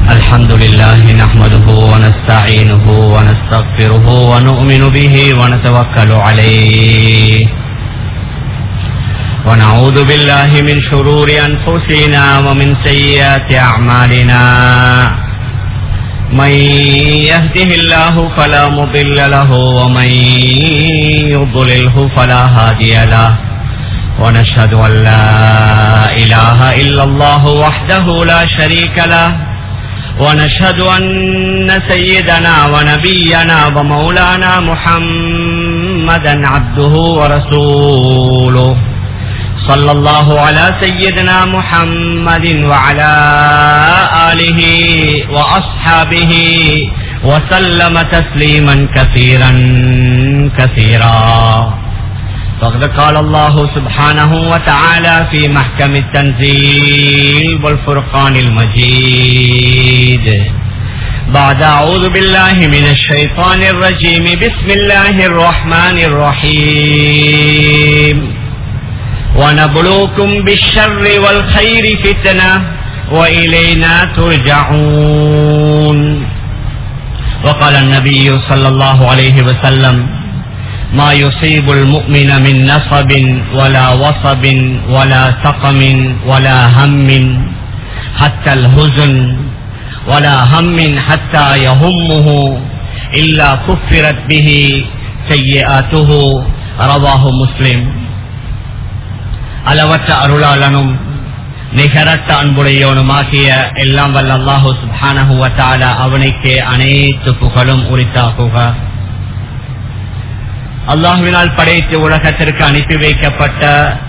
الحمد لله نحمده ونستعينه ونستغفره ونؤمن به ونتوكل عليه ونعوذ بالله من شرور أنفسنا ومن سيئات أعمالنا من يهده الله فلا مضل له ومن يضلله فلا هادي له ونشهد أن لا إله إلا الله وحده لا شريك له ونشهد أن سيدنا ونبينا ومولانا محمدا عبده ورسوله صلى الله على سيدنا محمد وعلى آله وأصحابه وسلم تسليما كثيرا كثيرا فقد قال الله سبحانه وتعالى في محكم التنزيل والفرقان المجيد بعد أعوذ بالله من الشيطان الرجيم بسم الله الرحمن الرحيم ونبلوكم بالشر والخير فتنة وإلينا ترجعون وقال النبي صلى الله عليه وسلم ما يصيب المؤمن من نصب ولا وصب ولا سقم ولا هم حتى الهزن ولا هم حتى يهمه إلا كفرت به سيئاته رواه مسلم அளவற்ற அருளாளனும் நிகரற்ற அன்புடையவனுமாகிய எல்லாம் வல்ல அல்லாஹு சுபானகுவத்தால அவனுக்கே அனைத்து புகழும் உரித்தாகுக அல்லாஹுவினால் படைத்து உலகத்திற்கு அனுப்பி வைக்கப்பட்ட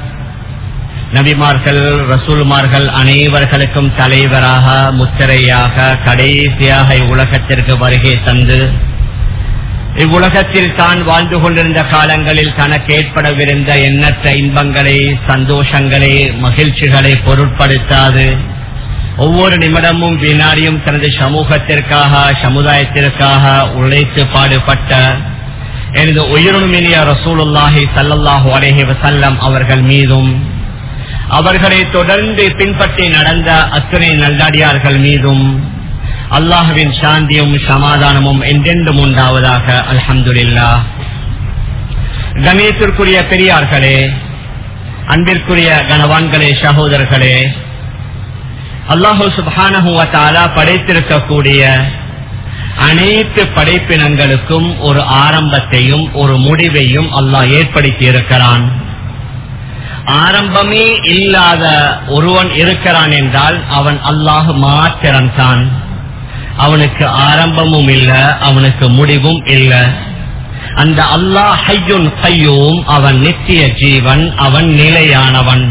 நபிமார்கள் ரசூல்மார்கள் அனைவர்களுக்கும் தலைவராக முத்திரையாக கடைசியாக இவ்வுலகத்திற்கு வருகை தந்து இவ்வுலகத்தில் தான் வாழ்ந்து கொண்டிருந்த காலங்களில் தனக்கு ஏற்படவிருந்த எண்ணற்ற இன்பங்களை சந்தோஷங்களை மகிழ்ச்சிகளை பொருட்படுத்தாது ஒவ்வொரு நிமிடமும் வினாடியும் தனது சமூகத்திற்காக சமுதாயத்திற்காக உழைத்து பாடுபட்ட எனது உயிருமினிய ரசூலுல்லாஹி சல்லல்லாஹு அலேஹி வசல்லம் அவர்கள் மீதும் அவர்களை தொடர்ந்து பின்பற்றி நடந்த அத்துணை நல்லடியார்கள் மீதும் அல்லாஹுவின் சாந்தியும் சமாதானமும் என்றென்றும் உண்டாவதாக அல்ஹம்துல்லா கணேத்திற்குரிய பெரியார்களே அன்பிற்குரிய கனவான்களே சகோதரர்களே அல்லாஹு சுபானஹுவத்தாலா படைத்திருக்கக்கூடிய அனைத்து படைப்பினங்களுக்கும் ஒரு ஆரம்பத்தையும் ஒரு முடிவையும் அல்லாஹ் ஏற்படுத்தி இருக்கிறான் ஆரம்பமே இல்லாத ஒருவன் இருக்கிறான் என்றால் அவன் அல்லாஹ் மாத்திரன் தான் அவனுக்கு ஆரம்பமும் இல்ல அவனுக்கு முடிவும் இல்ல அந்த அல்லாஹ் ஹையுன் கையும் அவன் நித்திய ஜீவன் அவன் நிலையானவன்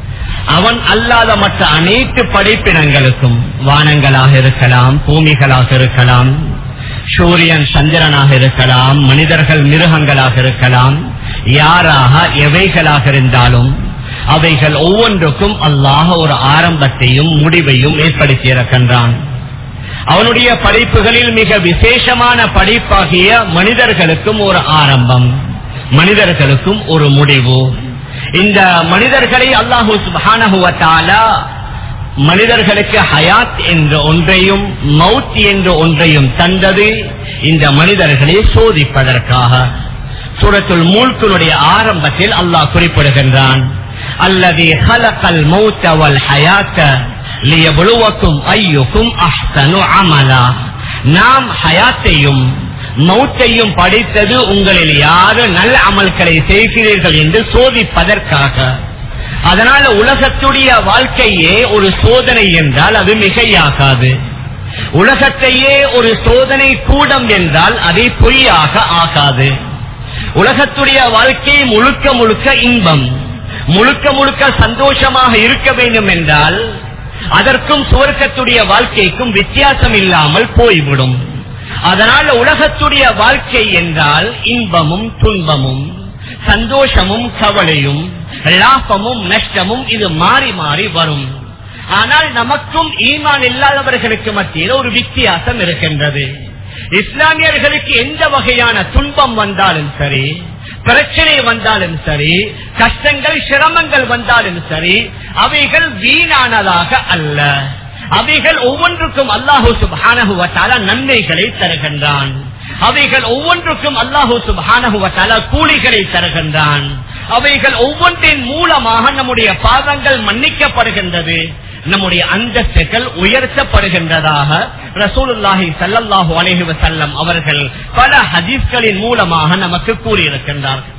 அவன் அல்லாத மற்ற அனைத்து படைப்பினங்களுக்கும் வானங்களாக இருக்கலாம் பூமிகளாக இருக்கலாம் சூரியன் சந்திரனாக இருக்கலாம் மனிதர்கள் மிருகங்களாக இருக்கலாம் யாராக எவைகளாக இருந்தாலும் அவைகள் ஒவ்வொன்றுக்கும் அல்லாஹ் ஒரு ஆரம்பத்தையும் முடிவையும் ஏற்படுத்தி இருக்கின்றான் அவனுடைய படைப்புகளில் மிக விசேஷமான படைப்பாகிய மனிதர்களுக்கும் ஒரு ஆரம்பம் மனிதர்களுக்கும் ஒரு முடிவு இந்த மனிதர்களை அல்லாஹூ சுபானகுவத்தாலா மனிதர்களுக்கு ஹயாத் என்ற ஒன்றையும் மவுத் என்ற ஒன்றையும் தந்தது இந்த மனிதர்களை சோதிப்பதற்காக சூரத்துல் மூழ்கனுடைய ஆரம்பத்தில் அல்லாஹ் குறிப்பிடுகின்றான் அல்லது ஹலக்கல் மௌத்தவல் ஹயாத்த லியபுலுவக்கும் ஐயுக்கும் அஹ்சனு அமலா நாம் ஹயாத்தையும் மௌத்தையும் படித்தது உங்களில் யாரு நல்ல அமல்களை செய்கிறீர்கள் என்று சோதிப்பதற்காக அதனால உலகத்துடைய வாழ்க்கையே ஒரு சோதனை என்றால் அது மிகையாகாது உலகத்தையே ஒரு சோதனை கூடம் என்றால் அதை பொய்யாக ஆகாது உலகத்துடைய வாழ்க்கை முழுக்க முழுக்க இன்பம் முழுக்க முழுக்க சந்தோஷமாக இருக்க வேண்டும் என்றால் அதற்கும் சுவர்க்கத்துடைய வாழ்க்கைக்கும் வித்தியாசம் இல்லாமல் போய்விடும் அதனால் உலகத்துடைய வாழ்க்கை என்றால் இன்பமும் துன்பமும் சந்தோஷமும் கவலையும் லாபமும் நஷ்டமும் இது மாறி மாறி வரும் ஆனால் நமக்கும் ஈமான் இல்லாதவர்களுக்கு மத்தியில் ஒரு வித்தியாசம் இருக்கின்றது இஸ்லாமியர்களுக்கு எந்த வகையான துன்பம் வந்தாலும் சரி பிரச்சனை வந்தாலும் சரி கஷ்டங்கள் சிரமங்கள் வந்தாலும் சரி அவைகள் வீணானதாக அல்ல அவைகள் ஒவ்வொன்றுக்கும் அல்லாஹூ சுபானகுவத்தால நன்மைகளை தருகின்றான் அவைகள் ஒவ்வொன்றுக்கும் அல்லாஹூ சுபானகுவத்தால கூலிகளை தருகின்றான் அவைகள் ஒவ்வொன்றின் மூலமாக நம்முடைய பாவங்கள் மன்னிக்கப்படுகின்றது நம்முடைய அந்தஸ்துகள் உயர்த்தப்படுகின்றதாக ரசூலுல்லாஹி சல்லல்லாஹு அலைஹி வஸல்லம் அவர்கள் பல ஹதீஸ்களின் மூலமாக நமக்கு கூறியிருக்கின்றார்கள்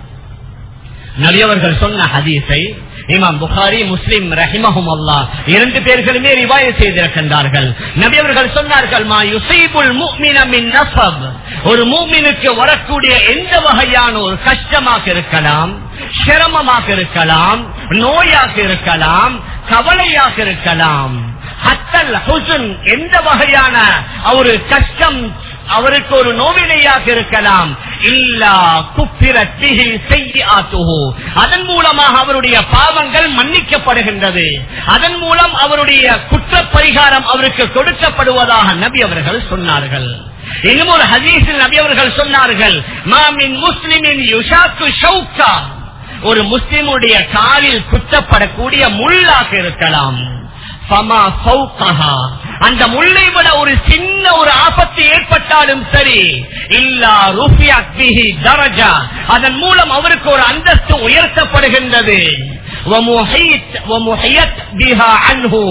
நபியவர்கள் சொன்ன ஹதீஸை இமாம் புகாரி முஸ்லிம் ரஹிமஹும் அல்லா இரண்டு பேர்களுமே ரிவாய செய்திருக்கின்றார்கள் நபியவர்கள் சொன்னார்கள் மா யுசைபுல் முஃமின மின் நஸப் ஒரு மூமினுக்கு வரக்கூடிய எந்த வகையான ஒரு கஷ்டமாக இருக்கலாம் சிரமமாக இருக்கலாம் நோயாக இருக்கலாம் கவலையாக இருக்கலாம் ஹத்தல் ஹுசுன் எந்த வகையான ஒரு கஷ்டம் அவருக்கு ஒரு நோவினையாக இருக்கலாம் இல்லா குப்பிரத்திகி செய்யாத்துஹு அதன் மூலமாக அவருடைய பாவங்கள் மன்னிக்கப்படுகின்றது அதன் மூலம் அவருடைய குற்ற பரிகாரம் அவருக்கு கொடுக்கப்படுவதாக நபி அவர்கள் சொன்னார்கள் இன்னும் ஒரு ஹதீஸில் நபி அவர்கள் சொன்னார்கள் மாமின் முஸ்லிமின் யுஷாக்கு ஷவுக்கா ஒரு முஸ்லிமுடைய காலில் குத்தப்படக்கூடிய முள்ளாக இருக்கலாம் ஃபமா ஃபௌகஹா. அந்த முள்ளை விட ஒரு சின்ன ஒரு ஆபத்து ஏற்பட்டாலும் சரி இல்லா ருஃபியத் பிஹி தரஜா அதன் மூலம் அவருக்கு ஒரு அந்தஸ்து உயர்த்தப்படுகின்றது வமுஹித் வமுஹியத் பிஹா அன்ஹு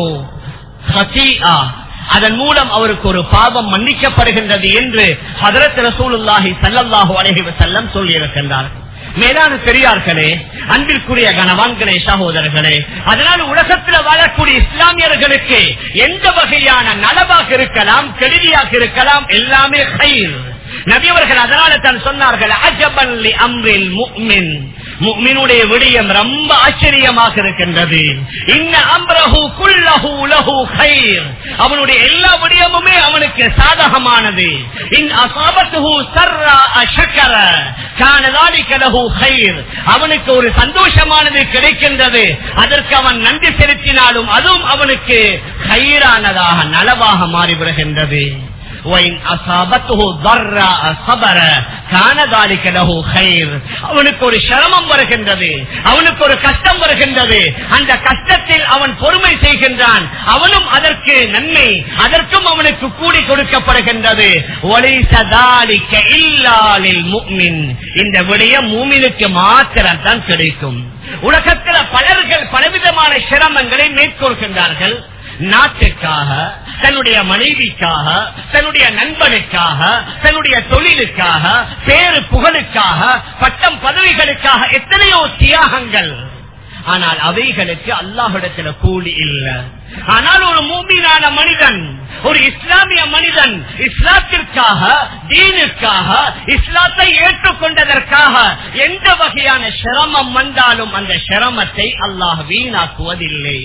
ஹதீஆ. அதன் மூலம் அவருக்கு ஒரு பாவம் மன்னிக்கப்படுகின்றது என்று ஹதரத் ரசூலுல்லாஹி ஸல்லல்லாஹு அலைஹி வஸல்லம் சொல்லியிருக்கின்றார்கள் மேலான பெரியார்களே அன்பிற்குரிய கணவான்களே சகோதரர்களே அதனால் உலகத்தில் வாழக்கூடிய இஸ்லாமியர்களுக்கு எந்த வகையான நலவாக இருக்கலாம் கெடுதியாக இருக்கலாம் எல்லாமே கயிர் நபியவர்கள் அதனால தான் சொன்னார்கள் அஜபல்லி அம்ரில் முக்மின் முக்மினுடைய விடயம் ரொம்ப ஆச்சரியமாக இருக்கின்றது இன்ன அம்ரஹு குல்லஹு லஹு கைர் அவனுடைய எல்லா விடயமுமே அவனுக்கு சாதகமானது இன் அசாபத்துஹு சர்ரா அஷக்கர கானதாலிக லஹு கைர் அவனுக்கு ஒரு சந்தோஷமானது கிடைக்கின்றது அதற்கு அவன் நன்றி செலுத்தினாலும் அதுவும் அவனுக்கு கயிறானதாக நலவாக மாறிவிடுகின்றது وإن أصابته ضراء صبر كان ذلك له خير அவனுக்கு ஒரு சிரமம் வருகின்றது அவனுக்கு ஒரு கஷ்டம் வருகின்றது அந்த கஷ்டத்தில் அவன் பொறுமை செய்கின்றான் அவனும் அதற்கு நன்மை அதற்கும் அவனுக்கு கூடி கொடுக்கப்படுகின்றது وَلَيْسَ ذَلِكَ إِلَّا لِلْمُؤْمِنِ இந்த விடயம் மூமினுக்கு மாத்திரம் தான் கிடைக்கும் உலகத்தில் பலர்கள் பலவிதமான சிரமங்களை மேற்கொள்கின்றார்கள் நாட்டுக்காக தன்னுடைய மனைவிக்காக தன்னுடைய நண்பனுக்காக தன்னுடைய தொழிலுக்காக பேரு புகழுக்காக பட்டம் பதவிகளுக்காக எத்தனையோ தியாகங்கள் ஆனால் அவைகளுக்கு அல்லாஹிடத்துல கூலி இல்லை ஆனால் ஒரு மூமினான மனிதன் ஒரு இஸ்லாமிய மனிதன் இஸ்லாத்திற்காக தீனுக்காக இஸ்லாத்தை ஏற்றுக்கொண்டதற்காக எந்த வகையான சிரமம் வந்தாலும் அந்த சிரமத்தை அல்லாஹ் வீணாக்குவதில்லை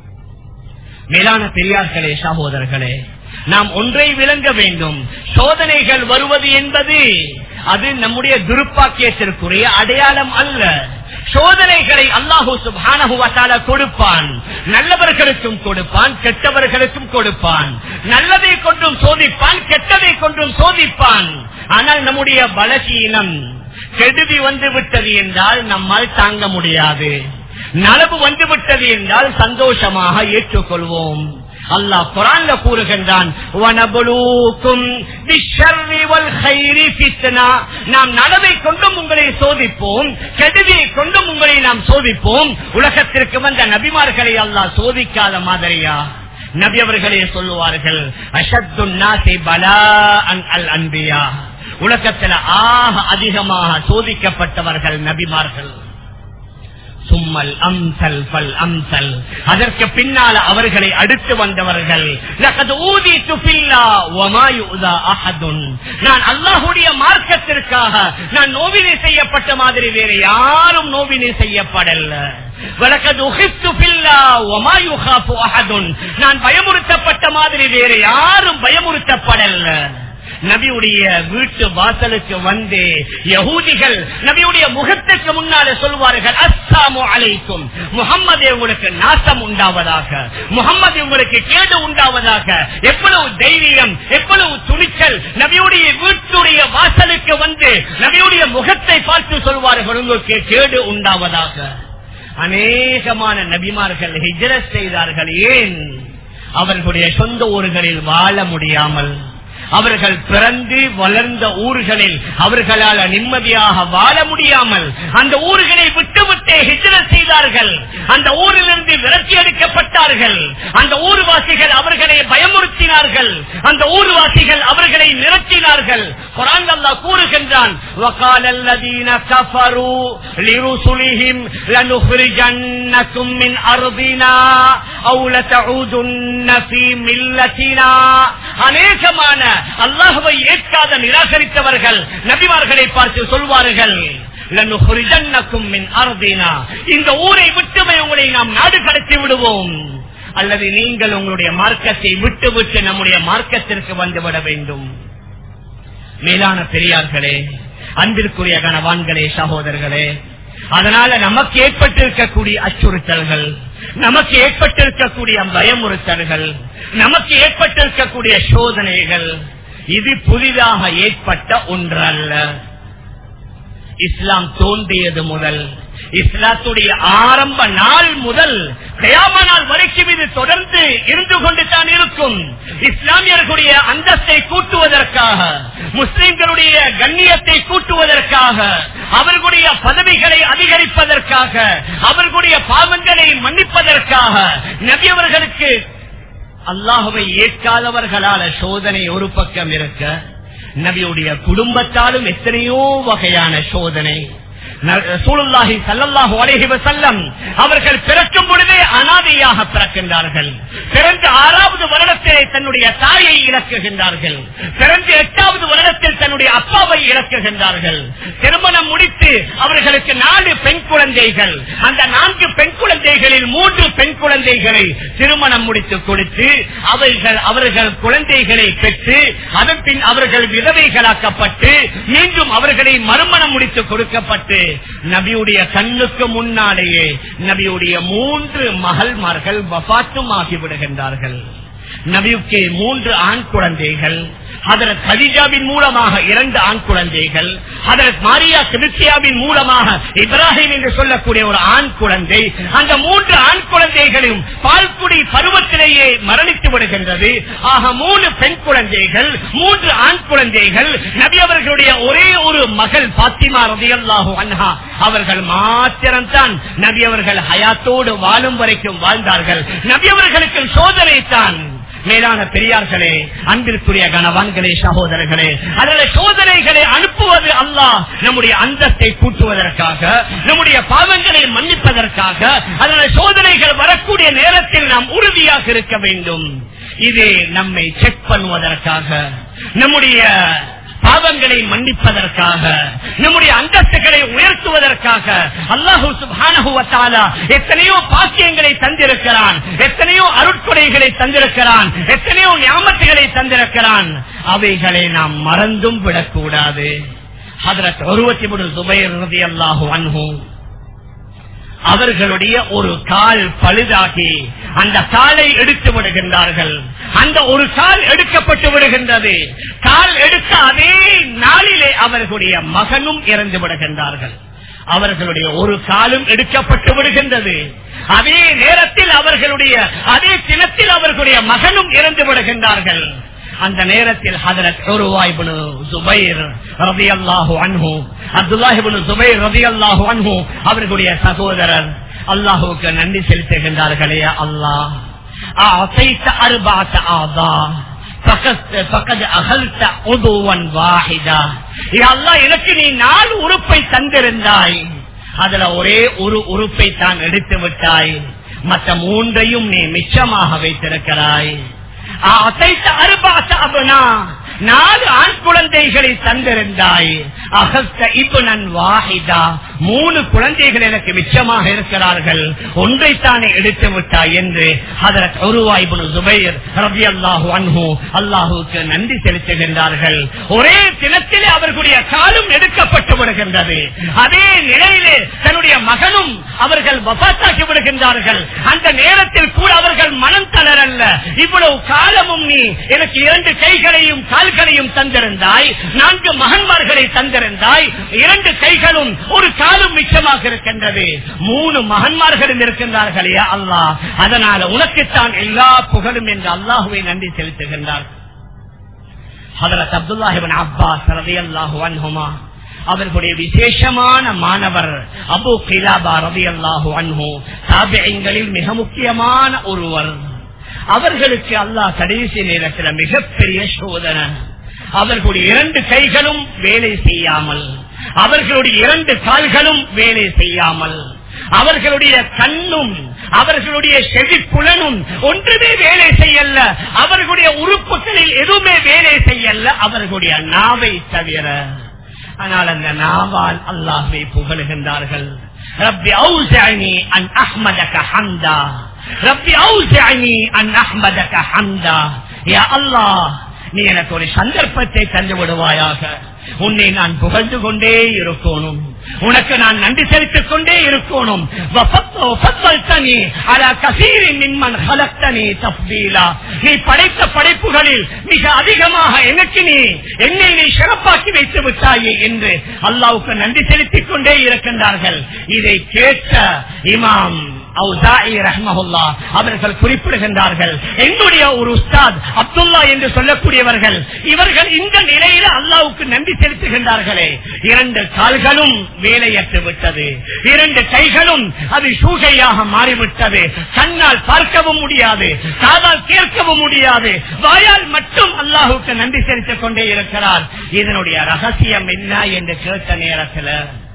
மேலான பெரியார்களே சகோதரர்களே நாம் ஒன்றை விளங்க வேண்டும் சோதனைகள் வருவது என்பது அது நம்முடைய துருப்பாக்கியத்திற்குரிய அடையாளம் அல்ல சோதனைகளை அல்லாஹூ சுபானகுவத்தால கொடுப்பான் நல்லவர்களுக்கும் கொடுப்பான் கெட்டவர்களுக்கும் கொடுப்பான் நல்லதை கொண்டும் சோதிப்பான் கெட்டதை கொண்டும் சோதிப்பான் ஆனால் நம்முடைய பலகீனம் கெடுதி வந்து விட்டது என்றால் நம்மால் தாங்க முடியாது நலவு வந்துவிட்டது என்றால் சந்தோஷமாக ஏற்றுக்கொள்வோம் அல்லாஹ் குரான்ல கூறுகின்றான் "வனபுலூக்கும் பிஷ்ஷர்ரி வல் கைரி ஃபித்னா." நாம் நலவை கொண்டும் உங்களை சோதிப்போம் கெடுதியை கொண்டும் உங்களை நாம் சோதிப்போம் உலகத்திற்கு வந்த நபிமார்களை அல்லாஹ் சோதிக்காத மாதிரியா நபி அவர்களே சொல்லுவார்கள் அஷத்து நாசி பலா அல் அன்பியா உலகத்தில் ஆக அதிகமாக சோதிக்கப்பட்டவர்கள் நபிமார்கள் சும்மல் அம்சல் பல் அம்சல் அதற்கு பின்னால் அவர்களை அடுத்து வந்தவர்கள் லகத் ஊதித்து ஃபில்லா வமா யுதா அஹதுன். நான் அல்லாஹுடைய மார்க்கத்திற்காக நான் நோவினை செய்யப்பட்ட மாதிரி வேறு யாரும் நோவினை செய்யப்படல வலக்கது உகித்து ஃபில்லா வமா யுகாஃபு அஹதுன். நான் பயமுறுத்தப்பட்ட மாதிரி வேறு யாரும் பயமுறுத்தப்படல நபியுடைய வீட்டு வாசலுக்கு வந்து யகூதிகள் நபியுடைய முகத்துக்கு முன்னால சொல்வார்கள் அஸ்ஸாமு அலைக்கும் முகம்மது உங்களுக்கு நாசம் உண்டாவதாக முகம்மது உங்களுக்கு கேடு உண்டாவதாக எவ்வளவு தைரியம் எவ்வளவு துணிச்சல் நபியுடைய வீட்டுடைய வாசலுக்கு வந்து நபியுடைய முகத்தை பார்த்து சொல்வார்கள் உங்களுக்கு கேடு உண்டாவதாக அநேகமான நபிமார்கள் ஹிஜரத் செய்தார்கள் ஏன் அவர்களுடைய சொந்த ஊர்களில் வாழ முடியாமல் அவர்கள் பிறந்து வளர்ந்த ஊர்களில் அவர்களால் நிம்மதியாக வாழ முடியாமல் அந்த ஊர்களை விட்டுவிட்டு ஹிஜ்ரத் செய்தார்கள் அந்த ஊரிலிருந்து விரட்டி எடுக்கப்பட்டார்கள் அந்த ஊர்வாசிகள் அவர்களை பயமுறுத்தினார்கள் அந்த ஊர்வாசிகள் அவர்களை நிறுத்தினார்கள் குரான் அல்லாஹ் கூறுகின்றான் وَقَالَ الَّذِينَ كَفَرُوا لِرُسُلِهِمْ لَنُخْرِجَنَّكُم مِّنْ أَرْضِنَا أَوْ لَتَعُودُنَّ فِي مِلَّتِنَا அநேகமான அல்லாஹுவை ஏற்காத நிராகரித்தவர்கள் நபிமார்களை பார்த்து சொல்வார்கள் லனுஹ்ரிஜன்னக்கும் மின் அர்தினா. இந்த ஊரை விட்டுமே உங்களை நாம் நாடு கடத்தி விடுவோம் அல்லது நீங்கள் உங்களுடைய மார்க்கத்தை விட்டு விட்டு நம்முடைய மார்க்கத்திற்கு வந்துவிட வேண்டும் மேலான பெரியார்களே அன்பிற்குரிய கணவான்களே சகோதரர்களே அதனால நமக்கு ஏற்பட்டிருக்கக்கூடிய அச்சுறுத்தல்கள் நமக்கு ஏற்பட்டிருக்கக்கூடிய பயமுறுத்தல்கள் நமக்கு ஏற்பட்டிருக்கக்கூடிய சோதனைகள் இது புதிதாக ஏற்பட்ட ஒன்றல்ல இஸ்லாம் தோன்றியது முதல் இஸ்லாத்துடைய ஆரம்ப நாள் முதல் கயாம நாள் வரைக்கும் இது தொடர்ந்து இருந்து கொண்டு தான் இருக்கும் இஸ்லாமியர்களுடைய அந்தஸ்தை கூட்டுவதற்காக முஸ்லிம்களுடைய கண்ணியத்தை கூட்டுவதற்காக அவர்களுடைய பதவிகளை அதிகரிப்பதற்காக அவர்களுடைய பாவங்களை மன்னிப்பதற்காக நபியவர்களுக்கு அல்லாஹுவை ஏற்காதவர்களால சோதனை ஒரு பக்கம் இருக்க நபியுடைய குடும்பத்தாலும் எத்தனையோ வகையான சோதனை ரசூலுல்லாஹி ஸல்லல்லாஹு அலைஹி வஸல்லம் அவர்கள் பிறக்கும் பொழுதே அனாதையாக பிறக்கின்றார்கள் பிறந்து ஆறாவது வருடத்திலே தன்னுடைய தாயை இழக்குகின்றார்கள் பிறந்து எட்டாவது வருடத்தில் தன்னுடைய அப்பாவை இழக்குகின்றார்கள் திருமணம் முடித்து அவர்களுக்கு நாலு பெண் குழந்தைகள் அந்த நான்கு பெண் குழந்தைகளில் மூன்று பெண் குழந்தைகளை திருமணம் முடித்து கொடுத்து அவர்கள் அவர்கள் குழந்தைகளை பெற்று அதன் பின் அவர்கள் விதவைகளாக்கப்பட்டு மீண்டும் அவர்களை மறுமணம் முடித்து கொடுக்கப்பட்டு நபியுடைய கண்ணுக்கு முன்னாலேயே நபியுடைய மூன்று மகள்மார்கள் வபாத்தும் ஆகிவிடுகின்றார்கள் நபியுக்கு மூன்று ஆண் குழந்தைகள் அதற்கு கதிஜாவின் மூலமாக இரண்டு ஆண் குழந்தைகள் அதற்கு மாரியா கிறிஸ்டியாவின் மூலமாக இப்ராஹிம் என்று சொல்லக்கூடிய ஒரு ஆண் குழந்தை அந்த மூன்று ஆண் குழந்தைகளும் பால்குடி பருவத்திலேயே மரணித்து விடுகின்றது ஆக மூணு பெண் குழந்தைகள் மூன்று ஆண் குழந்தைகள் நபி அவர்களுடைய ஒரே ஒரு மகள் பாத்திமா ரதியல்லாஹு அன்ஹா அவர்கள் மாத்திரம்தான் நபி அவர்கள் ஹயாத்தோடு வாழும் வரைக்கும் வாழ்ந்தார்கள் நபி அவர்களுக்கு சோதனை தான் மேலான பெரியார்களே அன்பிற்குரிய கணவான்களே சகோதரர்களே அதில் சோதனைகளை அனுப்புவது அல்லாஹ் நம்முடைய அந்தஸ்தை கூட்டுவதற்காக நம்முடைய பாவங்களை மன்னிப்பதற்காக அதில் சோதனைகள் வரக்கூடிய நேரத்தில் நாம் உறுதியாக இருக்க வேண்டும் இது நம்மை செக் பண்ணுவதற்காக நம்முடைய பாவங்களை மன்னிப்பதற்காக நம்முடைய அந்தஸ்துகளை உயர்த்துவதற்காக அல்லாஹூ சுபானகுவத்தாலா எத்தனையோ பாக்கியங்களை தந்திருக்கிறான் எத்தனையோ அருட்கொடைகளை தந்திருக்கிறான் எத்தனையோ ஞாபகங்களை தந்திருக்கிறான் அவைகளை நாம் மறந்தும் விடக்கூடாது ஹதரத் ஒருவத்தி மூணு சுபைர் ரதி அல்லாஹு அன்ஹூ அவர்களுடைய ஒரு கால் பழுதாகி அந்த காலை எடுத்து விடுகின்றார்கள் அந்த ஒரு கால் எடுக்கப்பட்டு விடுகின்றது கால் எடுத்த அதே நாளிலே அவர்களுடைய மகனும் இறந்து விடுகின்றார்கள் அவர்களுடைய ஒரு காலும் எடுக்கப்பட்டு விடுகின்றது அதே நேரத்தில் அவர்களுடைய அதே தினத்தில் அவர்களுடைய மகனும் இறந்து விடுகின்றார்கள் அந்த நேரத்தில் ஹதரத் உருவாய்புனு சுபைர் ரவி அல்லாஹு அன்ஹு அப்துல்லாஹிபுனு சுபைர் ரவி அல்லாஹு அன்ஹு அவர்களுடைய சகோதரர் அல்லாஹுக்கு நன்றி செலுத்துகின்றார்களே அல்லாஹ் أعطيت أربعة أعضاء فقد فقد أخلت عضوا واحدا يا الله எனக்கு நீ நாலு உறுப்பை தந்திருந்தாய் அதுல ஒரே ஒரு உறுப்பை தான் எடுத்து விட்டாய் மற்ற மூன்றையும் நீ மிச்சமாக வைத்திருக்கிறாய் அசைத்த அருபாச அபனா நாலு ஆண் குழந்தைகளை தந்திருந்தாய் அகஸ்த இப்புனன் வாஹிதா மூணு குழந்தைகள் எனக்கு மிச்சமாக இருக்கிறார்கள் ஒன்றைத்தானே எடுத்து விட்டாய் என்று அதற்கு உருவாய்புனு சுபைர் ரபி அல்லாஹு அன்ஹு அல்லாஹுக்கு நன்றி செலுத்துகின்றார்கள் ஒரே தினத்திலே அவர்களுடைய காலும் எடுக்கப்பட்டு விடுகின்றது அதே நிலையிலே தன்னுடைய மகனும் அவர்கள் வபாத்தாக்கி விடுகின்றார்கள் அந்த நேரத்தில் கூட அவர்கள் மனம் தளரல்ல இவ்வளவு காலமும் நீ எனக்கு இரண்டு கைகளையும் கால்களையும் தந்திருந்தாய் நான்கு மகன்மார்களை தந்திருந்தாய் இரண்டு கைகளும் ஒரு நாளும் மிச்சமாக இருக்கின்றது மூணு மகன்மார்களும் இருக்கின்றார்கள் யா அல்லாஹ் அதனால உனக்குத்தான் எல்லா புகழும் என்று அல்லாஹுவை நன்றி செலுத்துகின்றார் ஹதரத் அப்துல்லாஹிபின் அப்பாஸ் ரலியல்லாஹு அன்ஹுமா அவர்களுடைய விசேஷமான மாணவர் அபு கிலாபா ரவி அல்லாஹு அன்ஹு தாபியங்களில் மிக முக்கியமான ஒருவர் அவர்களுக்கு அல்லாஹ் கடைசி நேரத்தில் மிகப்பெரிய சோதனை அவர்களுடைய இரண்டு கைகளும் வேலை செய்யாமல் அவர்களுடைய இரண்டு கால்களும் வேலை செய்யாமல் அவர்களுடைய கண்ணும் அவர்களுடைய செவிப்புலனும் ஒன்றுமே வேலை செய்யல அவர்களுடைய உறுப்புகளில் எதுவுமே வேலை செய்யல அவர்களுடைய நாவை தவிர ஆனால் அந்த நாவால் அல்லாஹ்வை புகழுகின்றார்கள் ரப்பி அவுசஅனி அன் அஹ்மதக ஹம்தா ரப்பி அவுசஅனி அன் அஹ்மதக ஹம்தா யா அல்லாஹ் நீ எனக்கு ஒரு சந்தர்ப்பத்தை தந்து விடுவாயாக உன்னை நான் புகழ்ந்து கொண்டே இருக்கணும் உனக்கு நான் நன்றி செலுத்திக் கொண்டே இருக்கணும் நீ படைத்த படைப்புகளில் மிக அதிகமாக எனக்கு நீ என்னை நீ சிறப்பாக்கி வைத்து விட்டாயே என்று அல்லாவுக்கு நன்றி செலுத்திக் கொண்டே இருக்கின்றார்கள் இதை கேட்ட இமாம் அவர்கள் குறிப்பிடுகின்றார்கள் என்னுடைய ஒரு உஸ்தாத் அப்துல்லா என்று சொல்லக்கூடியவர்கள் இவர்கள் இந்த நிலையில அல்லாவுக்கு நன்றி செலுத்துகின்றார்களே இரண்டு கால்களும் வேலையற்று விட்டது இரண்டு கைகளும் அது சூகையாக மாறிவிட்டது கண்ணால் பார்க்கவும் முடியாது காதால் கேட்கவும் முடியாது வாயால் மட்டும் அல்லாஹுக்கு நன்றி செலுத்திக் கொண்டே இருக்கிறார் இதனுடைய ரகசியம் என்ன என்று கேட்ட நேரத்தில்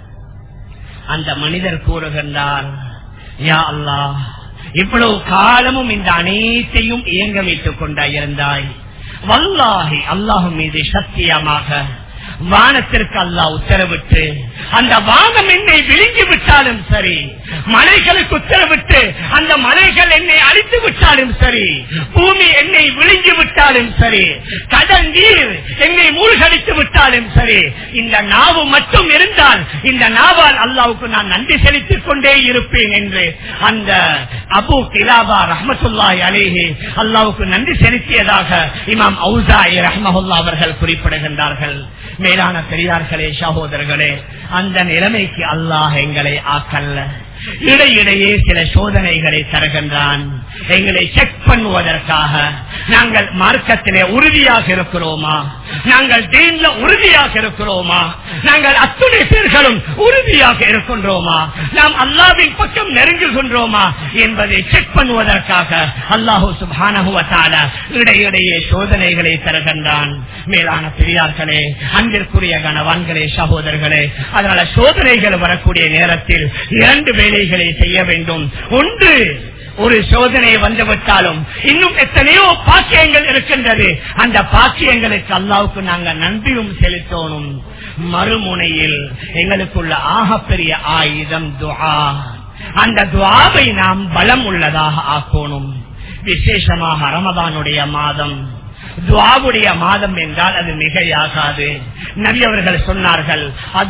அந்த மனிதர் கூறுகின்றார் யா அல்லாஹ் இவ்வளவு காலமும் இந்த அனைத்தையும் இயங்க வைத்துக் கொண்டாயிருந்தாய் வல்லாஹி அல்லாஹு மீது சத்தியமாக வானத்திற்கு அல்லாஹ் உத்தரவிட்டு அந்த வானம் என்னை விழுங்கி விட்டாலும் சரி மலைகளுக்கு உத்தரவிட்டு அந்த மலைகள் என்னை அழித்து விட்டாலும் சரி பூமி என்னை விழுங்கி விட்டாலும் சரி கடல் நீர் என்னை மூழ்கடித்து விட்டாலும் சரி இந்த நாவு மட்டும் இருந்தால் இந்த நாவால் அல்லாவுக்கு நான் நன்றி செலுத்திக் கொண்டே இருப்பேன் என்று அந்த அபு கிலாபா ரஹமத்துல்லாய் அலேஹி அல்லாவுக்கு நன்றி செலுத்தியதாக இமாம் அவுசாய் ரஹமஹுல்லா அவர்கள் குறிப்பிடுகின்றார்கள் மேலான பெரியார்களே சகோதரர்களே அந்த நிலைமைக்கு அல்லாஹ் எங்களை ஆக்கல்ல இடையிடையே சில சோதனைகளை தருகின்றான் எங்களை செக் பண்ணுவதற்காக நாங்கள் மார்க்கத்திலே உறுதியாக இருக்கிறோமா நாங்கள் தீன்ல உறுதியாக இருக்கிறோமா நாங்கள் அத்துணை பேர்களும் உறுதியாக இருக்கின்றோமா நாம் அல்லாவின் பக்கம் நெருங்குகின்றோமா என்பதை செக் பண்ணுவதற்காக அல்லாஹூ சுபானகுவத்தால இடையிடையே சோதனைகளை தருகின்றான் மேலான பெரியார்களே அன்பிற்குரிய கணவான்களே சகோதரர்களே அதனால சோதனைகள் வரக்கூடிய நேரத்தில் இரண்டு வேலைகளை செய்ய வேண்டும் ஒன்று ஒரு சோதனை வந்துவிட்டாலும் இன்னும் எத்தனையோ பாக்கியங்கள் இருக்கின்றது அந்த பாக்கியங்களுக்கு அல்லாவுக்கு நாங்கள் நன்றியும் செலுத்தணும் மறுமுனையில் எங்களுக்குள்ள ஆகப்பெரிய ஆயுதம் துவா அந்த துவாவை நாம் பலம் உள்ளதாக ஆக்கணும் விசேஷமாக ரமதானுடைய மாதம் துவாவுடைய மாதம் என்றால் அது மிகையாகாது நபி அவர்கள் சொன்னார்கள்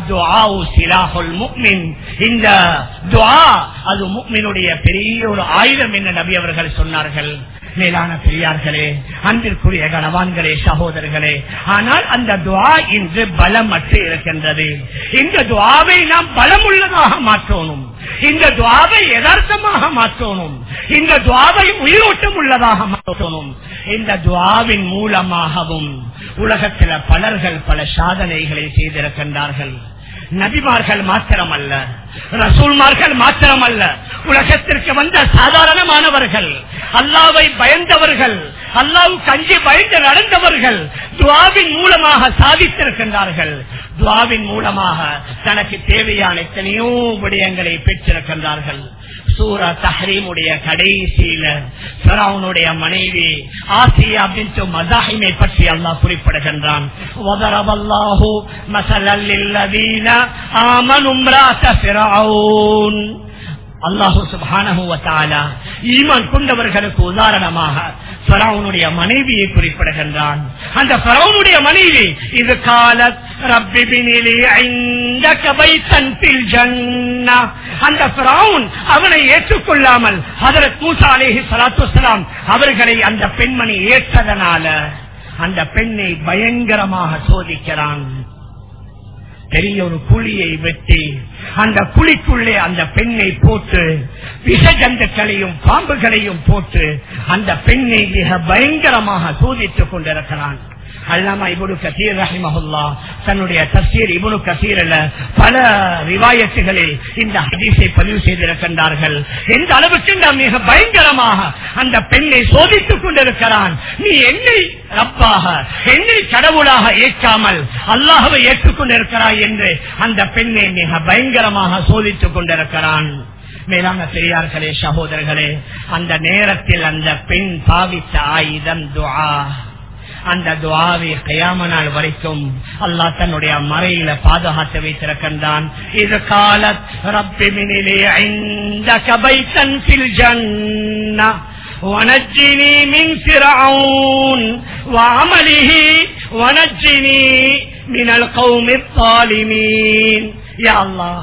இந்த துவா அது முக்மினுடைய பெரிய ஒரு ஆயுதம் என்று நபி அவர்கள் சொன்னார்கள் மேலான பெரியார்களே அன்பிற்குரிய கணவான்களே சகோதரர்களே ஆனால் அந்த துவா இன்று பலமற்று இருக்கின்றது இந்த துவாவை நாம் பலமுள்ளதாக மாற்றணும் இந்த துவாவை யதார்த்தமாக மாற்றணும் இந்த துவாவை உயிரோட்டம் உள்ளதாக மாற்றணும் இந்த துவாவின் மூலமாகவும் உலகத்தில் பலர்கள் பல சாதனைகளை செய்திருக்கின்றார்கள் நபிமார்கள் மாத்திரமல்ல ரசூல்மார்கள் மாத்திரமல்ல உலகத்திற்கு வந்த சாதாரணமானவர்கள் அல்லாவை பயந்தவர்கள் அல்லாவு கஞ்சி பயந்து நடந்தவர்கள் துவாவின் மூலமாக சாதித்திருக்கின்றார்கள் துவாவின் மூலமாக தனக்கு தேவையான எத்தனையோ விடயங்களை பெற்றிருக்கின்றார்கள் சூரா தஹரீமுடைய கடைசியில சராவுனுடைய மனைவி ஆசியா பின்ட்டு மதாஹிமை பற்றி அல்லாஹ் குறிப்பிடுகின்றான் வதரவல்லாஹு மசலல் லில்லதீன ஆமனு இம்ராஅத ஃபிரௌன் அல்லாஹு சுப்ஹானஹு வ தஆலா ஈமான் கொண்டவர்களுக்கு உதாரணமாக ஃபரௌனுடைய மனைவியை குறிப்பிடுகின்றான் அந்த ஃபரௌனுடைய மனைவி இது காலத் ரப்பி பினிலி இந்தக பைத்தன் ஃபில் ஜன்னah அந்த ஃபரௌன் அவனை ஏற்றுக்கொள்ளாமல் ஹஜரத் மூசா அலைஹி ஸலாத்து வஸலாம் அவர்களை அந்த பெண்மணி ஏற்றதனால அந்த பெண்ணை பயங்கரமாக சோதிக்கிறான் பெரிய ஒரு குழியை வெட்டி அந்த குழிக்குள்ளே அந்த பெண்ணை போட்டு விஷ ஜந்துக்களையும் பாம்புகளையும் போட்டு அந்த பெண்ணை மிக பயங்கரமாக சோதித்துக் கொண்டிருக்கிறான் அல்லாமா இபுனு கசீர் ரஹிமஹுல்லா தன்னுடைய தப்சீர் இபுனு கசீரில் பல ரிவாயத்துகளில் இந்த ஹதீஸை பதிவு செய்திருக்கின்றார்கள் எந்த அளவுக்கு நாம் மிக பயங்கரமாக அந்த பெண்ணை சோதித்துக் கொண்டிருக்கிறான் நீ என்னை ரப்பாக என்னை கடவுளாக ஏற்காமல் அல்லாஹவை ஏற்றுக்கொண்டிருக்கிறாய் என்று அந்த பெண்ணை மிக பயங்கரமாக சோதித்துக் கொண்டிருக்கிறான் மேலான பெரியார்களே சகோதரர்களே அந்த நேரத்தில் அந்த பெண் பாவித்த ஆயுதம் துஆ அந்த துவாவை கயாம நாள் வரைக்கும் அல்லாஹ் தன்னுடைய மறையில பாதுகாத்து வைத்திருக்கின்றான் இது காலத் ரப்பி மினிலே عندك بيتا في الجنة ونجني من فرعون وعمله ونجني من القوم الظالمين يا الله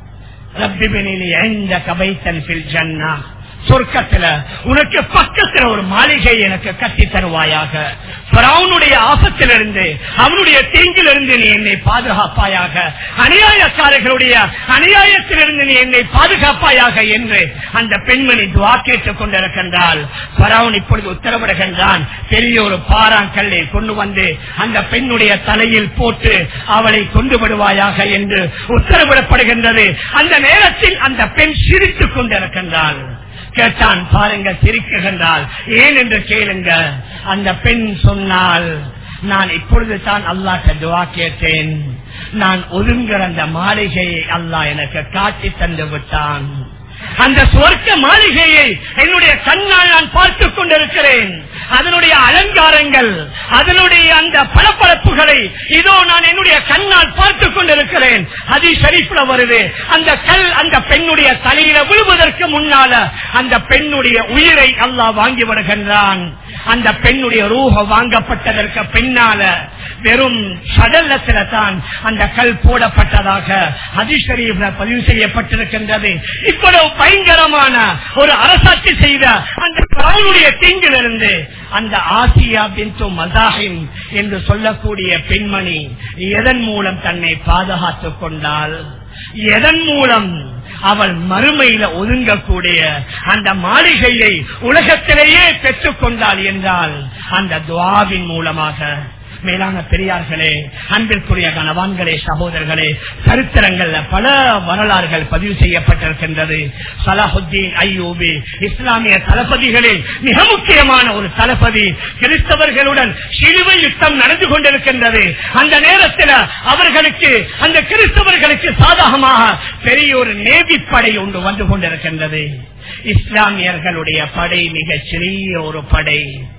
ربي بني عندك بيتا في الجنة சொர்க்கத்துல உனக்கு பக்கத்துல ஒரு மாளிகை எனக்கு கட்டி தருவாயாக அவனுடைய ஆபத்திலிருந்து அவனுடைய தீங்கிலிருந்து நீ என்னை பாதுகாப்பாயாக அநியாயக்காரர்களுடைய அநியாயத்திலிருந்து நீ என்னை பாதுகாப்பாயாக என்று அந்த பெண்மணி துவா கேட்டுக் கொண்டிருக்கின்றால் பரவன் இப்பொழுது உத்தரவிடுகின்றான் பெரிய ஒரு பாறாங்கல்லை கொண்டு வந்து அந்த பெண்ணுடைய தலையில் போட்டு அவளை கொண்டு விடுவாயாக என்று உத்தரவிடப்படுகின்றது அந்த நேரத்தில் அந்த பெண் சிரித்துக் கொண்டிருக்கின்றாள் கேட்டான் பாருங்க சிரிக்குகின்றால் ஏன் என்று கேளுங்க அந்த பெண் சொன்னால் நான் இப்பொழுது தான் அல்லாட்ட துவா கேட்டேன் நான் ஒதுங்குற அந்த மாளிகையை அல்லாஹ் எனக்கு காட்டி தந்து விட்டான் அந்த சொர்க்க மாளிகையை என்னுடைய கண்ணால் நான் பார்த்துக் கொண்டிருக்கிறேன் அதனுடைய அலங்காரங்கள் அதனுடைய அந்த பளபளப்புகளை இதோ நான் என்னுடைய கண்ணால் பார்த்துக் கொண்டிருக்கிறேன் அதி ஷரீஃப்ல வருது அந்த கல் அந்த பெண்ணுடைய தலையில விழுவதற்கு முன்னால அந்த பெண்ணுடைய உயிரை அல்லாஹ் வாங்கி வருகின்றான் அந்த பெண்ணுடைய ரூஹ வாங்கப்பட்டதற்கு பின்னால வெறும் சடலத்தில தான் அந்த கல் போடப்பட்டதாக அதிஷரீப்ல பதிவு செய்யப்பட்டிருக்கின்றது இவ்வளவு பயங்கரமான ஒரு அரசாட்சி செய்த அந்த பரவனுடைய தீங்கிலிருந்து அந்த ஆசியா பின்து மதாஹிம் என்று சொல்லக்கூடிய பெண்மணி எதன் மூலம் தன்னை பாதுகாத்துக் கொண்டால் எதன் மூலம் அவள் மறுமையில ஒதுங்கக்கூடிய அந்த மாளிகையை உலகத்திலேயே பெற்றுக் கொண்டாள் என்றால் அந்த துவாவின் மூலமாக மேலான பெரியார்களே அன்பிற்குரிய கணவான்களே சகோதரர்களே சரித்திரங்கள்ல பல வரலாறுகள் பதிவு செய்யப்பட்டிருக்கின்றது சலாஹுத்தீன் ஐயூபி இஸ்லாமிய தளபதிகளில் மிக முக்கியமான ஒரு தளபதி கிறிஸ்தவர்களுடன் சிலுவை யுத்தம் நடந்து கொண்டிருக்கின்றது அந்த நேரத்தில் அவர்களுக்கு அந்த கிறிஸ்தவர்களுக்கு சாதகமாக பெரிய ஒரு நேவிப்படை ஒன்று வந்து கொண்டிருக்கின்றது இஸ்லாமியர்களுடைய படை மிகச் சிறிய ஒரு படை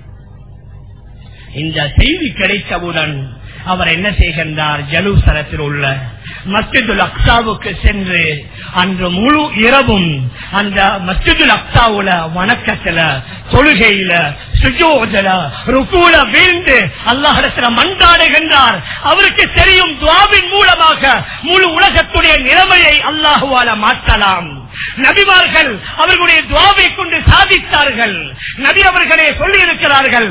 இந்த செய்தி கிடைத்தவுடன் அவர் என்ன செய்கின்றார் ஜலூசரத்தில் உள்ள மஸ்ஜிதுல் அக்சாவுக்கு சென்று அன்று முழு இரவும் அந்த மஸ்ஜிதுல் அக்சாவுல வணக்கத்துல தொழுகையில சுஜோதல ருக்கூல வீழ்ந்து அல்லாஹிடத்துல மன்றாடுகின்றார் அவருக்கு தெரியும் துவாவின் மூலமாக முழு உலகத்துடைய நிலைமையை அல்லாஹுவால மாற்றலாம் நபிமார்கள் அவர்களுடைய துவாவை கொண்டு சாதித்தார்கள் நபி அவர்களே சொல்லி இருக்கிறார்கள்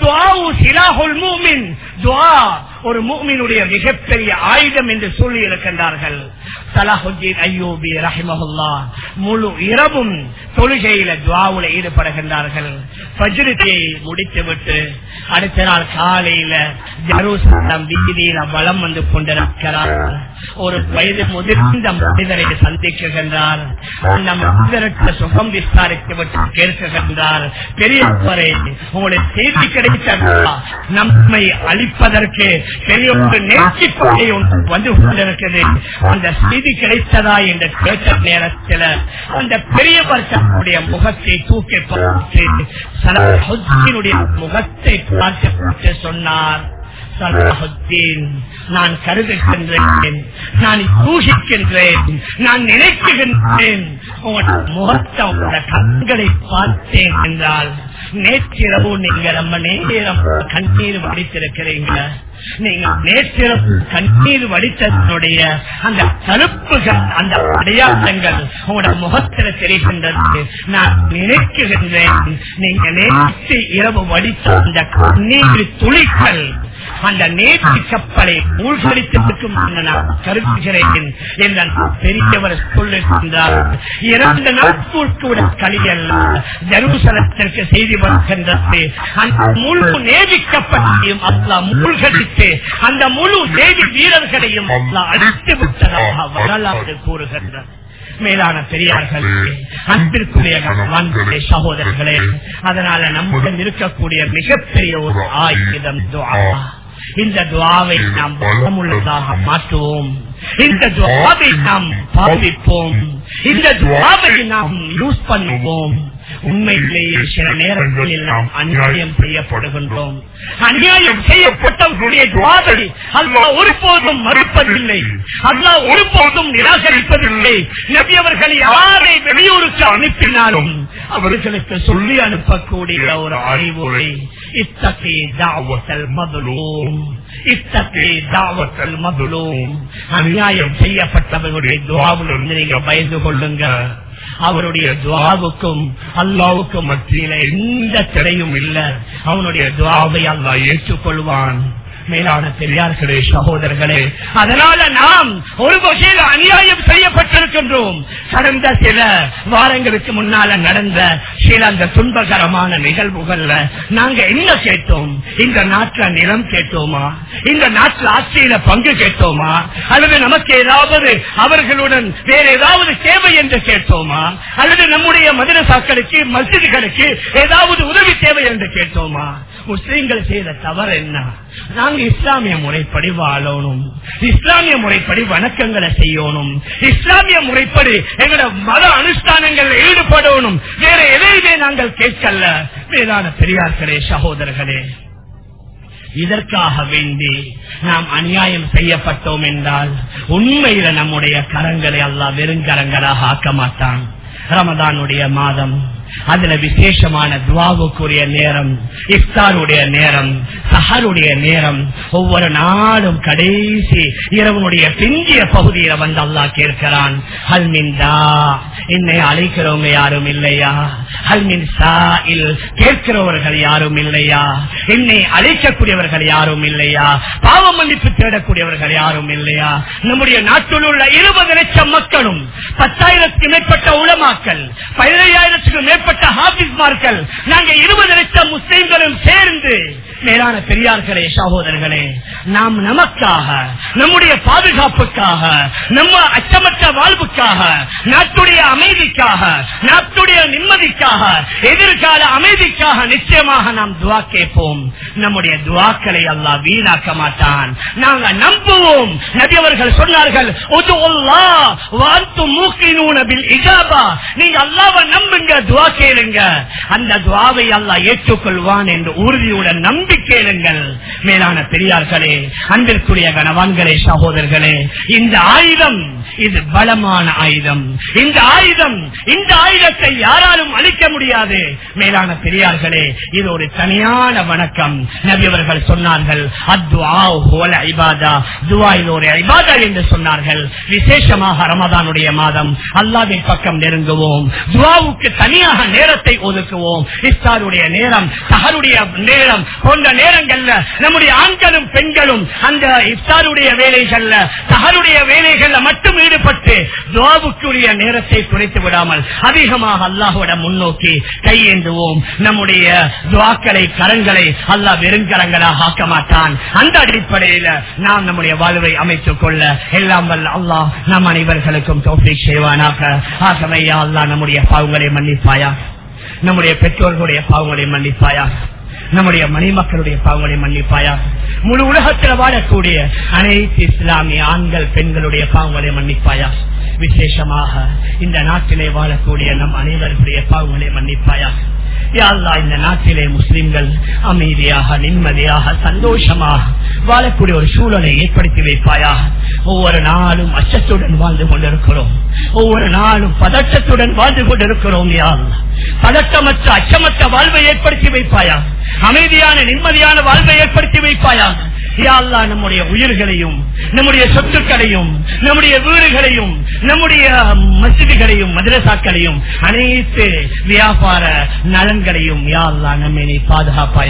ஒரு மூமினுடைய மிகப்பெரிய ஆயுதம் என்று சொல்லி இருக்கின்றார்கள் சலாஹுத்தீன் ஐயோபி ரஹிமஹுல்லா முழு இரவும் தொழுகையில துவாவுல ஈடுபடுகின்றார்கள் பஜ்ரத்தை முடித்துவிட்டு அடுத்த நாள் காலையில ஜெருசலம் வீதியில வளம் வந்து கொண்டிருக்கிறார் ஒரு வயது முதிர்ந்த மனிதரை சந்திக்குகின்றார் அந்த மனிதருக்கு சுகம் விசாரித்து விட்டு கேட்குகின்றார் பெரியவரே உங்களுக்கு செய்தி கிடைத்ததா நம்மை அழிப்பதற்கு பெரிய ஒரு நேர்ச்சி பகை ஒன்று வந்து கொண்டிருக்கிறது அந்த செய்தி கிடைத்ததா என்று கேட்ட நேரத்தில் அந்த பெரியவர் தன்னுடைய முகத்தை தூக்கி பார்த்து சலாஹுத்தீனுடைய முகத்தை பார்த்து பார்த்து சொன்னார் சலாஹுத்தீன் நான் கருதுகின்றேன் நான் யூகிக்கின்றேன் நான் நினைக்குகின்றேன் உங்களோட முகத்தை உங்களோட கண்களை பார்த்தேன் என்றால் நேற்றிரவு நீங்க ரொம்ப நேரம் கண்ணீர் வடித்திருக்கிறீங்க நீங்க நேற்றிரவு கண்ணீர் வடித்ததனுடைய அந்த தடுப்புகள் அந்த அடையாளங்கள் உங்களோட முகத்தில் தெரிகின்றது நான் நினைக்குகின்றேன் நீங்க நேற்று இரவு வடித்த அந்த கண்ணீர் துளிகள் அந்த நேற்று கப்பலை மூழ்கடித்திருக்கும் என்று நான் கருதுகிறேன் என்று பெரியவர் சொல்லுகின்றார் இரண்டு நாட்கள் கூட கலியல்ல ஜெருசலத்திற்கு செய்தி வருகின்றது அந்த முழு நேவி கப்பலையும் அல்லா மூழ்கடித்து அந்த முழு நேவி வீரர்களையும் அல்லா அழித்து விட்டதாக வரலாறு கூறுகின்றார் மேலான பெரியார்கள் அன்பிற்குரிய கணவான்களே, சகோதரர்களே அதனால நம்முடன் இருக்கக்கூடிய மிகப்பெரிய ஒரு ஆயுதம் துவா இந்த துவாவை நாம் பலமுள்ளதாக மாற்றுவோம் இந்த துவாவை நாம் பாவிப்போம் இந்த துவாவை நாம் யூஸ் பண்ணுவோம் உண்மையிலேயே சில நேரங்களில் நாம் அநியாயம் செய்யப்படுகின்றோம் அநியாயம் செய்யப்பட்டவர்களுடைய துவாவை அல்லா ஒருபோதும் மறுப்பதில்லை அல்லா ஒருபோதும் நிராகரிப்பதில்லை நபி அவர்கள் யாரை வெளியூருக்கு அனுப்பினாலும் அவர்களுக்கு சொல்லி அனுப்பக்கூடிய ஒரு அறிவுரை இத்தகைய தாவத்தல் மதுலூம் இத்தகைய தாவத்தல் மதுலூம் அநியாயம் செய்யப்பட்டவர்களுடைய துவாவிலிருந்து நீங்க பயந்து கொள்ளுங்க அவருடைய துவாவுக்கும் அல்லாவுக்கும் மத்தியில எந்த தடையும் இல்ல அவனுடைய துவாவை அல்லா ஏற்றுக்கொள்வான் மேலான பெரியார்களே சகோதரர்களே அதனால நாம் ஒரு வகையில் அநியாயம் செய்யப்பட்டிருக்கின்றோம் கடந்த சில வாரங்களுக்கு முன்னால நடந்த சில அந்த துன்பகரமான நிகழ்வுகள்ல நாங்க என்ன கேட்டோம் இந்த நாட்டுல நிலம் கேட்டோமா இந்த நாட்டில் ஆட்சியில பங்கு கேட்டோமா அல்லது நமக்கு ஏதாவது அவர்களுடன் வேற ஏதாவது தேவை என்று கேட்டோமா அல்லது நம்முடைய மதுரசாக்களுக்கு மசிதிகளுக்கு ஏதாவது உதவி தேவை என்று கேட்டோமா முஸ்லீம்கள் செய்த தவறு என்ன நாங்க இஸ்லாமிய முறைப்படி வாழணும் இஸ்லாமிய முறைப்படி வணக்கங்களை செய்யணும் இஸ்லாமிய முறைப்படி எங்களோட மத அனுஷ்டானங்கள் ஈடுபடணும் வேற எதையுமே நாங்கள் கேட்கல மேலான பெரியார்களே சகோதரர்களே இதற்காக வேண்டி நாம் அநியாயம் செய்யப்பட்டோம் என்றால் உண்மையில நம்முடைய கரங்களை அல்லாஹ் வெறுங்கரங்களாக ஆக்க மாட்டான் ரமதானுடைய மாதம் அதுல விசேஷமான துவாவுக்குரிய நேரம் இஃப்தாருடைய நேரம் சஹருடைய நேரம் ஒவ்வொரு நாளும் கடைசி இரவனுடைய பிந்திய பகுதியில வந்து அல்லாஹ் கேட்கிறான் ஹல்மின்தா என்னை அழைக்கிறவங்க யாரும் இல்லையா ஹல்மின் சாயில் கேட்கிறவர்கள் யாரும் இல்லையா என்னை அழைக்கக்கூடியவர்கள் யாரும் இல்லையா பாவ மன்னிப்பு தேடக்கூடியவர்கள் யாரும் இல்லையா நம்முடைய நாட்டில் உள்ள இருபது லட்சம் மக்களும் பத்தாயிரத்துக்கு மேற்பட்ட உளமாக்கல் பதினையாயிரத்துக்கு மேற்பட்ட ஹாபிஸ்மார்கள் நாங்க இருபது லட்சம் முஸ்லிம்களும் சேர்ந்து மேலான பெரியார்களே சகோதரர்களே நாம் நமக்காக நம்முடைய பாதுகாப்புக்காக நம்ம அச்சமற்ற வாழ்வுக்காக நாட்டுடைய அமைதிக்காக நாட்டுடைய நிம்மதிக்காக எதிர்கால அமைதிக்காக நிச்சயமாக நாம் துவா கேட்போம் நம்முடைய துவாக்களை அல்லாஹ் வீணாக்க மாட்டான் நாங்க நம்புவோம் நபி அவர்கள் சொன்னார்கள் "உது அல்லாஹ் வஅன்தும் மூக்கினூன பில் இஜாபா." நீங்க அல்லாஹ்வை நம்புங்க துவா கேளுங்க அந்த துவாவை அல்லாஹ் ஏற்றுக்கொள்வான் என்று உறுதியுடன் நம்பி கேளுங்கள் மேலான பெரியார்களே அன்பிற்குரிய கணவான்களே சகோதரர்களே இந்த ஆயுதம் இது பலமான ஆயுதம் இந்த ஆயுதம் இந்த ஆயுதத்தை யாராலும் அழிக்க முடியாது மேலான பெரியார்களே இது ஒரு தனியான வணக்கம் நபி அவர்கள் சொன்னார்கள் அத்வா ஹுவல் இபாதா துவா இது ஒரு இபாதா என்று சொன்னார்கள் விசேஷமாக ரமதானுடைய மாதம் அல்லாவின் பக்கம் நெருங்குவோம் துவாவுக்கு தனியாக நேரத்தை ஒதுக்குவோம் இஃப்தாருடைய நேரம் சஹருடைய நேரம் போன்ற நேரங்கள்ல நம்முடைய ஆண்களும் பெண்களும் அந்த இஃப்தாருடைய வேலைகள்ல சஹருடைய வேலைகள்ல மட்டும் ஈடுபட்டு துவாவுக்குரிய நேரத்தை குறைத்து விடாமல் அதிகமாக அல்லாஹுவிடம் முன்னோக்கி கையேந்துவோம் நம்முடைய துவாக்களை கரங்களை அல்லாஹ் வெறுங்கரங்களாக ஆக்க மாட்டான் அந்த அடிப்படையில நாம் நம்முடைய வாழ்வை அமைத்துக் கொள்ள எல்லாம் வல்ல அல்லாஹ் நம் அனைவர்களுக்கும் தோஃபிக் செய்வானாக ஆகவே யா அல்லாஹ் நம்முடைய பாவங்களை மன்னிப்பாயா நம்முடைய பெற்றோர்களுடைய பாவங்களை மன்னிப்பாயா நம்முடைய மணிமக்களுடைய பாவங்களை மன்னிப்பாயா முழு உலகத்தில் வாழக்கூடிய அனைத்து இஸ்லாமிய ஆண்கள் பெண்களுடைய பாவங்களை மன்னிப்பாயா விசேஷமாக இந்த நாட்டிலே வாழக்கூடிய நம் அனைவருடைய பாவங்களை மன்னிப்பாயா யா அல்லாஹ் இந்த நாட்டிலே முஸ்லிம்கள் அமைதியாக நிம்மதியாக சந்தோஷமாக வாழக்கூடிய ஒரு சூழலை ஏற்படுத்தி வைப்பாயா ஒவ்வொரு நாளும் அச்சத்துடன் வாழ்ந்து கொண்டிருக்கிறோம் ஒவ்வொரு நாளும் பதட்டத்துடன் வாழ்ந்து கொண்டிருக்கிறோம் யா அல்லாஹ். பதட்டமற்ற அச்சமற்ற வாழ்வை ஏற்படுத்தி வைப்பாயா அமைதியான நிம்மதியான வாழ்வை ஏற்படுத்தி வைப்பாயா யா அல்லாஹ் நம்முடைய உயிர்களையும் நம்முடைய சொத்துக்களையும் நம்முடைய வீடுகளையும் நம்முடைய மசிதிகளையும் மதரசாக்களையும் அனைத்து வியாபார நலன்களையும் யா அல்லாஹ் நம்மை நீ பாதுகாப்பாயா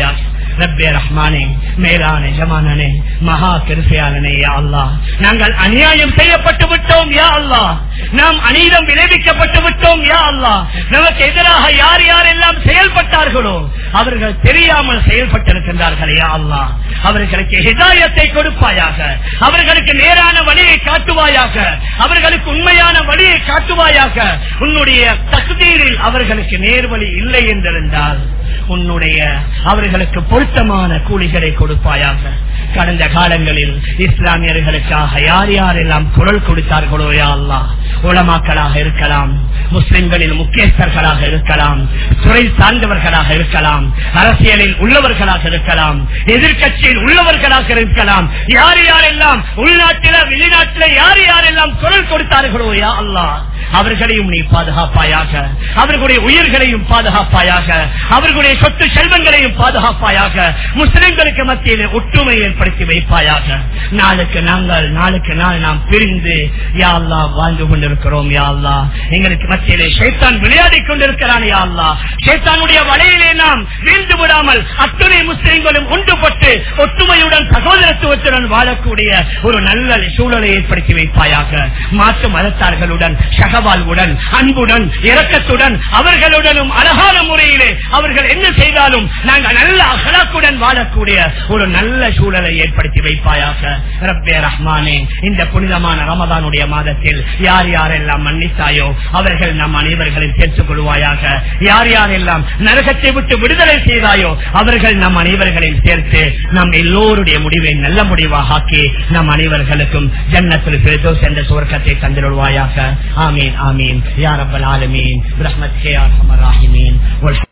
ரப்பே ரஹ்மானே மேலான ஜமானனே மகா கிருசையாளனே யா அல்லாஹ் நாங்கள் அநியாயம் செய்யப்பட்டு விட்டோம் யா அல்லாஹ் நாம் அநீதம் விளைவிக்கப்பட்டு விட்டோம் யா அல்லாஹ் நமக்கு எதிராக யார் யாரெல்லாம் செயல்பட்டார்களோ அவர்கள் தெரியாமல் செயல்பட்டிருக்கின்றார்கள் யா அல்லாஹ் அவர்களுக்கு ஹிதாயத்தை கொடுப்பாயாக அவர்களுக்கு நேரான வழியை காட்டுவாயாக அவர்களுக்கு உண்மையான வழியை காட்டுவாயாக உன்னுடைய தகுதியில் அவர்களுக்கு நேர்வழி இல்லை என்றிருந்தால் உன்னுடைய அவர்களுக்கு பொருத்தமான கூலிகளை கொடுப்பாயாக கடந்த காலங்களில் இஸ்லாமியர்களுக்காக யார் யாரெல்லாம் குரல் கொடுத்தார்களோ யா அல்லாஹ் உலமாக்களாக இருக்கலாம் முஸ்லிம்களில் முக்கியஸ்தர்களாக இருக்கலாம் துறை சார்ந்தவர்களாக இருக்கலாம் அரசியலில் உள்ளவர்களாக இருக்கலாம் எதிர்கட்சியில் உள்ளவர்களாக இருக்கலாம் யார் யாரெல்லாம் உள்நாட்டில வெளிநாட்டில யார் யாரெல்லாம் குரல் கொடுத்தார்களோ யா அல்லாஹ் அவர்களையும் நீ பாதுகாப்பாயாக அவர்களுடைய உயிர்களையும் பாதுகாப்பாயாக அவர்களுடைய சொத்து செல்வங்களையும் பாதுகாப்பாயாக முஸ்லிம்களுக்கு மத்தியில் ஒற்றுமை ஏற்படுத்தி வைப்பாயாக நாளுக்கு நாங்கள் நாளுக்கு நாள் நாம் பிரிந்து யா அல்லாஹ் வாழ்ந்து கொண்டிருக்கிறோம் யா அல்லாஹ் எங்களுக்கு மத்தியிலே ஷைத்தான் விளையாடிக் கொண்டிருக்கிறான் யா அல்லாஹ் ஷைத்தானுடைய வலையிலே நாம் வீழ்ந்து விடாமல் அத்துணை முஸ்லிம்களும் ஒன்றுபட்டு ஒற்றுமையுடன் சகோதரத்துவத்துடன் வாழக்கூடிய ஒரு நல்ல சூழலை ஏற்படுத்தி வைப்பாயாக மாற்று மதத்தார்களுடன் சகவாழ்வுடன் அன்புடன் இரக்கத்துடன் அவர்களுடனும் அழகான முறையிலே அவர்கள் என்ன செய்தாலும் நாங்கள் நல்ல அகலாக்குடன் வாழக்கூடிய ஒரு நல்ல சூழலை ஏற்படுத்தி வைப்பாயாக ரப்பே ரஹ்மானே இந்த புனிதமான ரமதானுடைய மாதத்தில் யார் யாரெல்லாம் மன்னித்தாயோ அவர்கள் நம் அனைவர்களையும் சேர்த்துக் கொள்வாயாக யார் யாரெல்லாம் நரகத்தை விட்டு விடுதலை செய்தாயோ அவர்கள் நம் அனைவர்களையும் சேர்த்து நம் எல்லோருடைய முடிவை நல்ல முடிவாக ஆக்கி நம் அனைவர்களுக்கும் ஜன்னத்தில் பிரதோஷ் என்ற சுவர்க்கத்தை தந்திருவாயாக ஆமீன் ஆமீன் யார் அப்பல் ஆலமீன் ரஹ்மத் கே ஆர் ராஹிமீன்